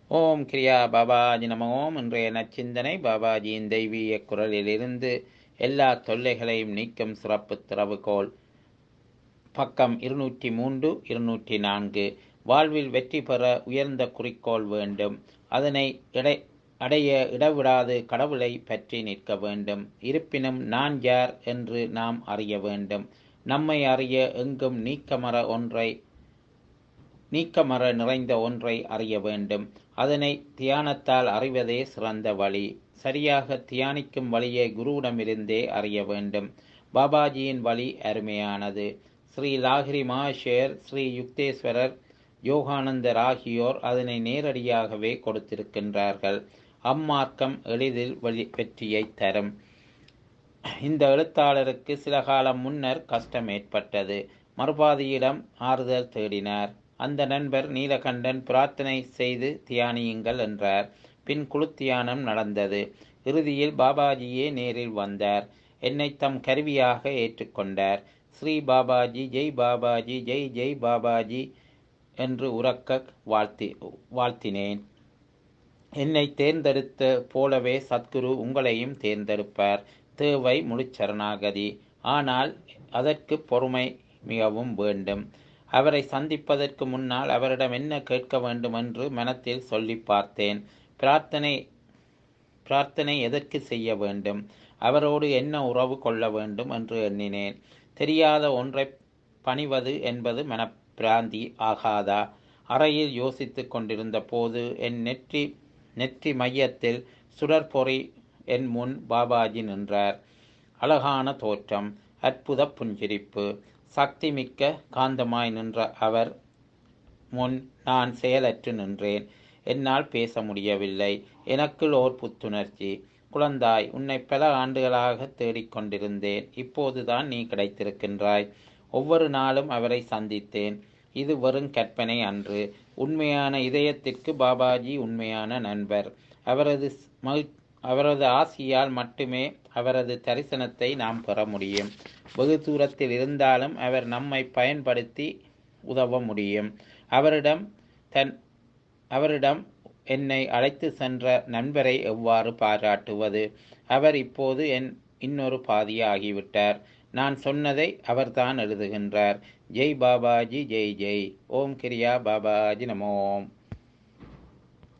ஓம் கிரியா பாபாஜி நம ஓம் இன்றைய நச்சிந்தனை பாபாஜியின் தெய்வீக குரலிலிருந்து எல்லா தொல்லைகளையும் நீக்கும் சிறப்பு திறவுகோல் பக்கம் இருநூற்றி மூன்று இருநூற்றி நான்கு வாழ்வில் வெற்றி பெற உயர்ந்த குறிக்கோள் வேண்டும் அதனை இடை அடைய இடவிடாது கடவுளை பற்றி நிற்க வேண்டும் இருப்பினும் நான் யார் என்று நாம் அறிய வேண்டும் நம்மை அறிய எங்கும் நீக்கமர ஒன்றை நீக்கமர நிறைந்த ஒன்றை அறிய வேண்டும் அதனை தியானத்தால் அறிவதே சிறந்த வழி சரியாக தியானிக்கும் வழியை குருவிடமிருந்தே அறிய வேண்டும் பாபாஜியின் வழி அருமையானது ஸ்ரீ லாகிரி மகாஷேர் ஸ்ரீ யுக்தேஸ்வரர் யோகானந்தர் ஆகியோர் அதனை நேரடியாகவே கொடுத்திருக்கின்றார்கள் அம்மார்க்கம் எளிதில் வழி வெற்றியை தரும் இந்த எழுத்தாளருக்கு சில காலம் முன்னர் கஷ்டம் ஏற்பட்டது மறுபாதியிடம் ஆறுதல் தேடினார் அந்த நண்பர் நீலகண்டன் பிரார்த்தனை செய்து தியானியுங்கள் என்றார் பின் குழுத்தியானம் நடந்தது இறுதியில் பாபாஜியே நேரில் வந்தார் என்னை தம் கருவியாக ஏற்றுக்கொண்டார் ஸ்ரீ பாபாஜி ஜெய் பாபாஜி ஜெய் ஜெய் பாபாஜி என்று உறக்க வாழ்த்தி வாழ்த்தினேன் என்னை தேர்ந்தெடுத்த போலவே சத்குரு உங்களையும் தேர்ந்தெடுப்பார் தேவை முழுச்சரணாகதி ஆனால் அதற்கு பொறுமை மிகவும் வேண்டும் அவரை சந்திப்பதற்கு முன்னால் அவரிடம் என்ன கேட்க வேண்டும் என்று மனத்தில் சொல்லி பார்த்தேன் பிரார்த்தனை பிரார்த்தனை எதற்கு செய்ய வேண்டும் அவரோடு என்ன உறவு கொள்ள வேண்டும் என்று எண்ணினேன் தெரியாத ஒன்றை பணிவது என்பது மனப்பிராந்தி ஆகாதா அறையில் யோசித்து கொண்டிருந்த போது என் நெற்றி நெற்றி மையத்தில் சுடற்பொறி என் முன் பாபாஜி நின்றார் அழகான தோற்றம் அற்புத புஞ்சிரிப்பு சக்தி மிக்க காந்தமாய் நின்ற அவர் முன் நான் செயலற்று நின்றேன் என்னால் பேச முடியவில்லை எனக்குள் ஓர் புத்துணர்ச்சி குழந்தாய் உன்னை பல ஆண்டுகளாக தேடிக்கொண்டிருந்தேன் இப்போதுதான் நீ கிடைத்திருக்கின்றாய் ஒவ்வொரு நாளும் அவரை சந்தித்தேன் இது வெறும் கற்பனை அன்று உண்மையான இதயத்திற்கு பாபாஜி உண்மையான நண்பர் அவரது அவரது ஆசியால் மட்டுமே அவரது தரிசனத்தை நாம் பெற முடியும் வெகு தூரத்தில் இருந்தாலும் அவர் நம்மை பயன்படுத்தி உதவ முடியும் அவரிடம் தன் அவரிடம் என்னை அழைத்து சென்ற நண்பரை எவ்வாறு பாராட்டுவது அவர் இப்போது என் இன்னொரு பாதியாகிவிட்டார் நான் சொன்னதை அவர்தான் எழுதுகின்றார் ஜெய் பாபாஜி ஜெய் ஜெய் ஓம் கிரியா பாபாஜி நமோம்